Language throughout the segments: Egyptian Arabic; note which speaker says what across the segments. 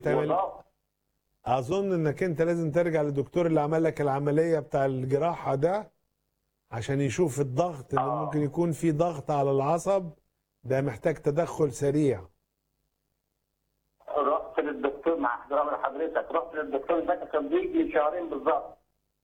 Speaker 1: تعمل
Speaker 2: وضغط
Speaker 1: اظن انك انت لازم ترجع للدكتور اللي عمل لك العمليه بتاع الجراحه ده عشان يشوف الضغط ان
Speaker 2: آه.
Speaker 1: ممكن يكون في ضغط على العصب ده محتاج تدخل سريع
Speaker 2: رحت للدكتور مع احترام حضرتك رحت للدكتور ده كان بيجي شهرين بالظبط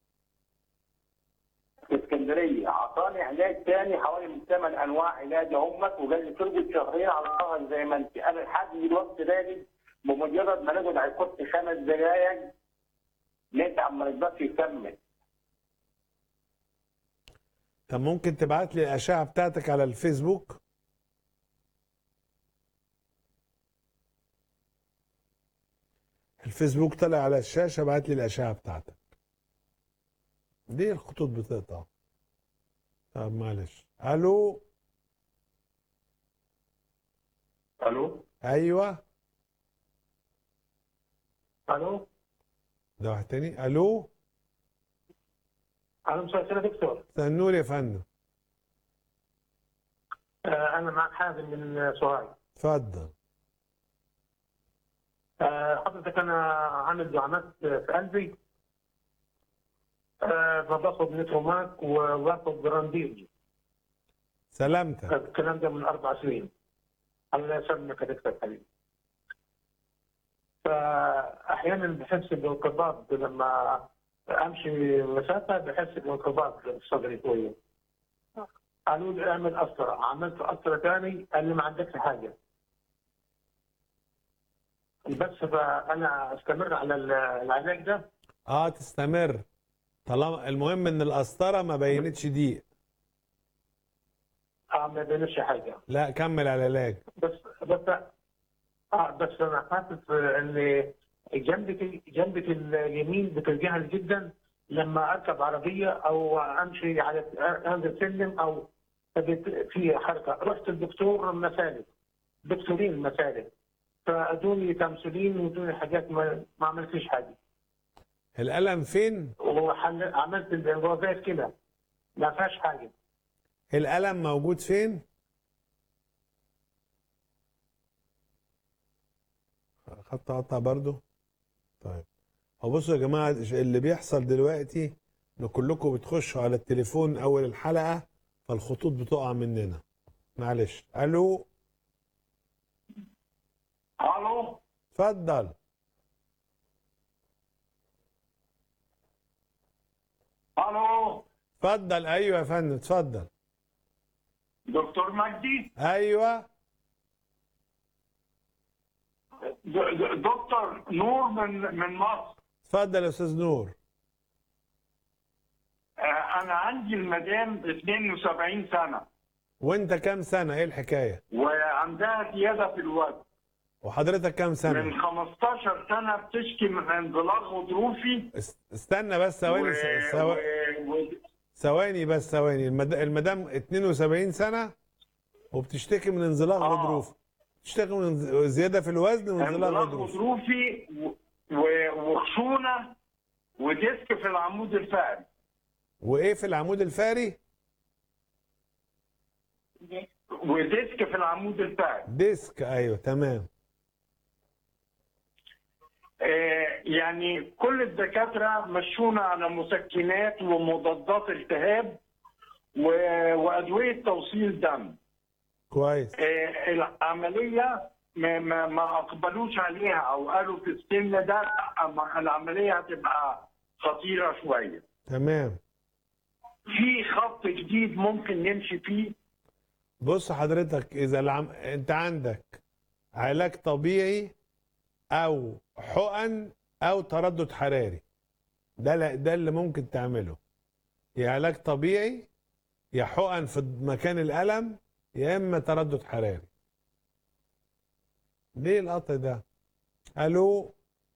Speaker 2: في اسكندريه عطاني علاج تاني حوالي من ثمان انواع علاج همك وقال لي تربط شهرين على الظهر زي ما انت انا لحد دلوقتي راجل بمجرد ما نقعد على الكرسي خمس دقايق نتعب ما نقدرش يكمل
Speaker 1: طب ممكن تبعت لي الاشعه بتاعتك على الفيسبوك الفيسبوك طلع على الشاشه ابعت لي الاشعه بتاعتك ليه الخطوط بتقطع طب معلش الو
Speaker 2: الو
Speaker 1: ايوه
Speaker 2: الو
Speaker 1: ده واحد تاني الو
Speaker 3: اهلا وسهلا دكتور
Speaker 1: مساء النور يا فندم
Speaker 3: آه، انا معك حازم من سوهاج
Speaker 1: اتفضل
Speaker 3: آه، حضرتك انا عامل دعامات في قلبي آه، فباخد نتروماك وباخد برانديل
Speaker 1: سلامتك
Speaker 3: الكلام ده من اربع سنين الله يسلمك يا دكتور حبيبي فاحيانا بحس بانقباض لما امشي مسافه بحس بانقباض في صدري شويه قالوا لي اعمل قسطره عملت قسطره ثاني قال لي ما عندكش حاجه بس فانا استمر على العلاج ده
Speaker 1: اه تستمر طالما المهم ان القسطره ما بينتش ضيق
Speaker 3: آه، ما بينش حاجه
Speaker 1: لا كمل على العلاج
Speaker 3: بس بس اه بس انا حاسس ان جنبة جنبة اليمين بترجعني جدا لما اركب عربيه او امشي على انزل سلم او بت- في حركه رحت الدكتور مسالك دكتورين مسالك فادوني تمثيلين وادوني حاجات ما, ما عملتش حاجه
Speaker 1: الالم فين
Speaker 3: وعملت الوظائف كده ما فيهاش حاجه
Speaker 1: الالم موجود فين خط قطع برضو طيب هو بصوا يا جماعه اللي بيحصل دلوقتي ان كلكم بتخشوا على التليفون اول الحلقه فالخطوط بتقع مننا معلش الو
Speaker 2: الو
Speaker 1: اتفضل
Speaker 2: الو
Speaker 1: اتفضل ايوه يا فندم اتفضل
Speaker 2: دكتور مجدي
Speaker 1: ايوه
Speaker 2: د- د- دكتور نور من من مصر
Speaker 1: اتفضل يا استاذ نور
Speaker 2: آه، انا عندي المدام 72 سنه
Speaker 1: وانت كام سنه ايه الحكايه
Speaker 2: وعندها زياده في الوزن
Speaker 1: وحضرتك كام
Speaker 2: من
Speaker 1: سنه
Speaker 2: 15 سنه بتشكي من انزلاق غضروفي
Speaker 1: است- استنى بس ثواني
Speaker 2: و-
Speaker 1: س- ثوا-
Speaker 2: و- و-
Speaker 1: ثواني بس ثواني المد... المدام 72 سنه وبتشتكي من انزلاق
Speaker 2: آه.
Speaker 1: غضروفي بتشتكي من انز- زياده في الوزن وانزلاق
Speaker 2: انزلاق
Speaker 1: غضروفي
Speaker 2: غضروفي و- و- وخشونه وديسك في العمود الفقري
Speaker 1: وايه في العمود الفقري
Speaker 2: وديسك في العمود الفقري
Speaker 1: ديسك ايوه تمام
Speaker 2: آه، يعني كل الدكاترة مشونا على مسكنات ومضادات التهاب و- وأدوية توصيل دم
Speaker 1: كويس
Speaker 2: آه، العملية ما, ما, ما أقبلوش عليها أو قالوا في السن ده لا، أما العملية هتبقى خطيرة شوية
Speaker 1: تمام
Speaker 2: في خط جديد ممكن نمشي فيه
Speaker 1: بص حضرتك اذا العم... انت عندك علاج طبيعي او حقن او تردد حراري ده لا- ده اللي ممكن تعمله يا علاج طبيعي يا حقن في مكان الالم يا اما تردد حراري ليه القطع ده الو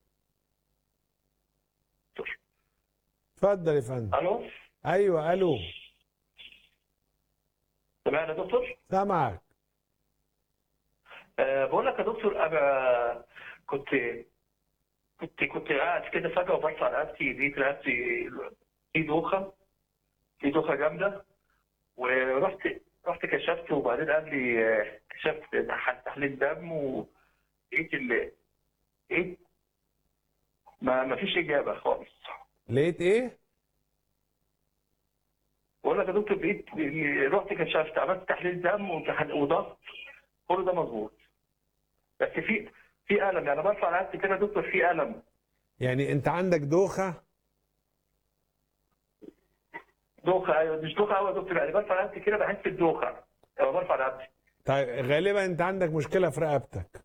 Speaker 1: اتفضل يا فندم
Speaker 4: الو
Speaker 1: ايوه الو
Speaker 4: تمام يا دكتور
Speaker 1: سامعك
Speaker 4: أه بقول لك يا دكتور انا كنت كنت كنت قاعد كده فجاه وبص على نفسي لقيت نفسي في دوخه في دوخه جامده ورحت رحت كشفت وبعدين قال لي آه، كشفت تح- تحليل دم ولقيت ال لقيت ما ما فيش اجابه خالص
Speaker 1: لقيت ايه
Speaker 4: بقول لك يا دكتور لقيت رحت كشفت عملت تحليل دم وامتحان- وضغط كل ده مظبوط بس في في الم يعني برفع رقبتي كده يا دكتور في الم
Speaker 1: يعني انت عندك دوخه
Speaker 4: دوخه ايوه مش دوخه قوي يا دكتور يعني برفع رقبتي كده بحس بدوخه لما برفع رقبتي
Speaker 1: طيب غالبا انت عندك مشكله في رقبتك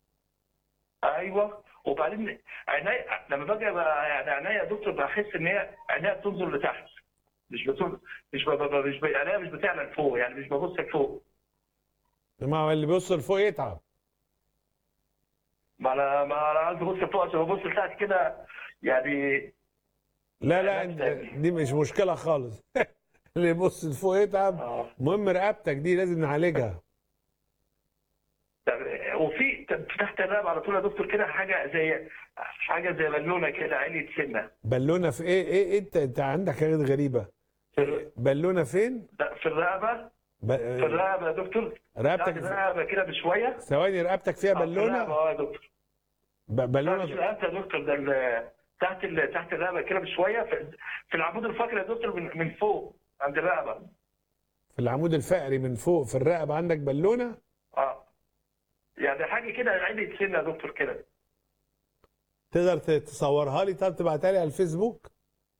Speaker 4: ايوه وبعدين عينيا لما باجي أبقى- يعني عينيا يا دكتور بحس ان هي عينيا بتنظر لتحت مش بتنظر مش ب... ب... مش ب... عينيا مش بتعلى لفوق يعني مش ببص لفوق
Speaker 1: ما هو اللي بيبص لفوق يتعب
Speaker 4: ما انا ما انا عايز ابص لفوق عشان ببص لتحت كده يعني
Speaker 1: لا لا
Speaker 4: لا،
Speaker 1: انت
Speaker 4: تاني.
Speaker 1: دي مش مشكله خالص اللي يبص لفوق يتعب
Speaker 4: اه
Speaker 1: المهم رقبتك دي لازم نعالجها
Speaker 4: طب- وفي طب تحت الرقبه على طول يا دكتور كده حاجه زي حاجه زي بالونه كده عيني سنه
Speaker 1: بالونه في ايه ايه انت انت عندك حاجات غريبه
Speaker 4: في
Speaker 1: بالونه فين
Speaker 4: في الرقبه
Speaker 1: ب...
Speaker 4: في الرقبه يا دكتور تحت
Speaker 1: رقبتك في...
Speaker 4: الرقبه كده بشويه
Speaker 1: ثواني رقبتك فيها
Speaker 4: آه، في الرقبة،
Speaker 1: بالونه
Speaker 4: اه يا دكتور
Speaker 1: ب...
Speaker 4: لا مش
Speaker 1: بالونه
Speaker 4: الرقبه يا دكتور ده ال- تحت ال... تحت الرقبه كده بشويه في, في العمود الفقري يا دكتور من, من فوق عند الرقبه
Speaker 1: في العمود الفقري من فوق في الرقبه عندك بالونه
Speaker 4: اه يعني حاجه كده عيني سنه يا دكتور كده
Speaker 1: تقدر ت- تصورها لي طب تبعتها لي على الفيسبوك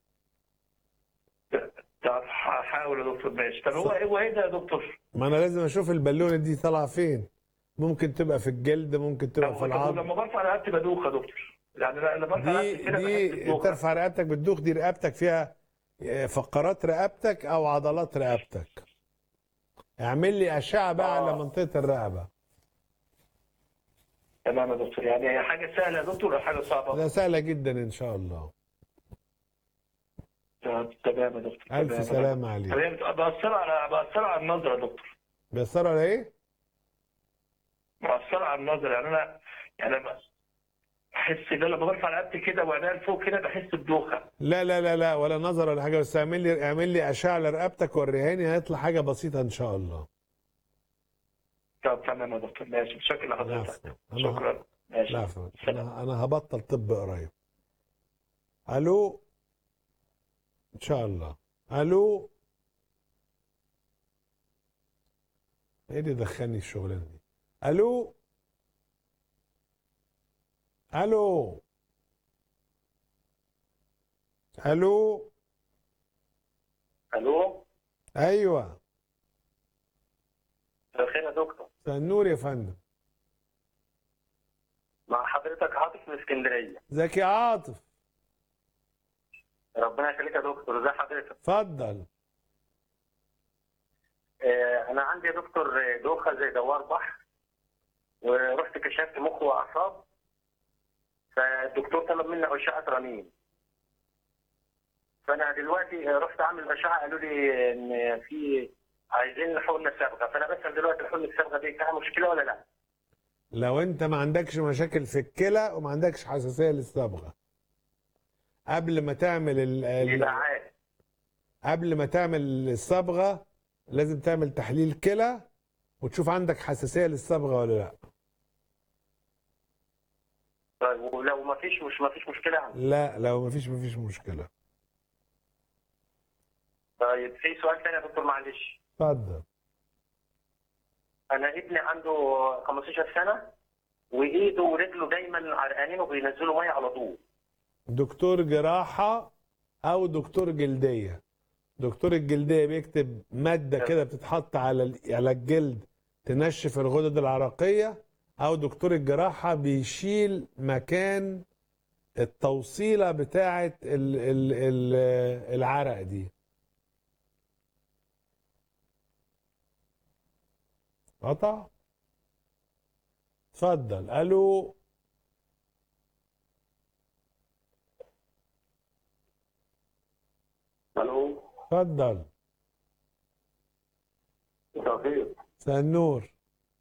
Speaker 4: طب هحاول يا دكتور ماشي طب هو ايه هو ايه ده يا دكتور؟
Speaker 1: ما انا لازم اشوف البالونه دي طالعه فين ممكن تبقى في الجلد ممكن تبقى
Speaker 4: طب
Speaker 1: في
Speaker 4: طب
Speaker 1: العظم
Speaker 4: لما برفع رقبتي بدوخ يا دكتور يعني لما برفع
Speaker 1: دي
Speaker 4: رقبتي كده
Speaker 1: دي
Speaker 4: بحس بدوخة.
Speaker 1: ترفع رقبتك بتدوخ دي رقبتك فيها فقرات رقبتك او عضلات رقبتك اعمل لي اشعه بقى
Speaker 4: آه.
Speaker 1: على منطقه الرقبه
Speaker 4: تمام يا دكتور يعني هي حاجه سهله يا دكتور ولا حاجه صعبه؟
Speaker 1: ده سهله جدا ان شاء الله
Speaker 4: طب تمام يا دكتور
Speaker 1: الف
Speaker 4: تمام.
Speaker 1: سلامه
Speaker 4: طب
Speaker 1: عليك
Speaker 4: هي بت- بأثر على بأثر على النظر يا دكتور
Speaker 1: بيأثروا على ايه
Speaker 4: بأثر على النظر يعني انا يعني أنا بحس ان أنا لما برفع رقبتي كده وعينيا لفوق كده بحس بدوخه
Speaker 1: لا لا لا لا ولا نظر ولا حاجه بس اعمل لي اعمل لي اشعه لرقبتك وريهاني هيطلع حاجه بسيطه ان شاء الله
Speaker 4: طب تمام يا دكتور ماشي متشكر لحضرتك
Speaker 1: العفو. أنا-
Speaker 4: شكرا ماشي
Speaker 1: لا عفوا.
Speaker 4: سلام.
Speaker 1: انا انا هبطل طب قريب الو ان شاء الله الو ايه اللي دخلني الشغلانه دي الو الو الو
Speaker 2: الو
Speaker 1: ايوه
Speaker 2: مساء الخير يا دكتور
Speaker 1: مساء النور يا فندم
Speaker 2: مع حضرتك عاطف من اسكندريه
Speaker 1: ازيك يا عاطف
Speaker 2: ربنا يخليك يا دكتور ازي حضرتك
Speaker 1: اتفضل
Speaker 2: آه، انا عندي يا دكتور آه، دوخه زي دوار بحر ورحت كشفت مخ واعصاب فالدكتور طلب مني اشعه رنين فانا دلوقتي آه، رحت اعمل اشعه قالوا لي ان في عايزين حقنه صبغه فانا بسال دلوقتي الحقنه الصبغه دي فيها مشكله ولا لا؟
Speaker 1: لو انت ما عندكش مشاكل في الكلى وما عندكش حساسيه للصبغه قبل ما تعمل ال... ال...
Speaker 2: يبقى عادي
Speaker 1: قبل ما تعمل الصبغه لازم تعمل تحليل كلى وتشوف عندك حساسيه للصبغه ولا لا
Speaker 2: طيب ولو ما فيش مش ما فيش مشكله عندي.
Speaker 1: لا لو ما فيش ما فيش مشكله
Speaker 2: طيب في سؤال ثاني يا دكتور معلش
Speaker 1: اتفضل
Speaker 2: انا ابني عنده 15 سنه وايده ورجله دايما عرقانين وبينزلوا ميه على طول
Speaker 1: دكتور جراحه او دكتور جلديه دكتور الجلديه بيكتب ماده كده بتتحط على ال- على الجلد تنشف الغدد العرقيه او دكتور الجراحه بيشيل مكان التوصيله بتاعه ال ال ال العرق دي قطع اتفضل الو
Speaker 2: الو
Speaker 1: اتفضل
Speaker 2: مساء الخير
Speaker 1: مساء النور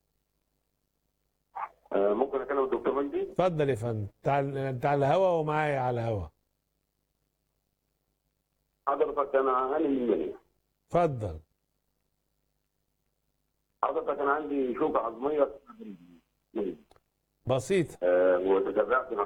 Speaker 2: آه، ممكن اكلم الدكتور مجدي
Speaker 1: اتفضل يا فندم تعال انت على الهوا ومعايا على الهوا
Speaker 2: حضرتك انا هاني من منى
Speaker 1: اتفضل
Speaker 2: حضرتك انا عندي شوكه عظميه
Speaker 1: بسيط
Speaker 2: آه، وتتابعت مع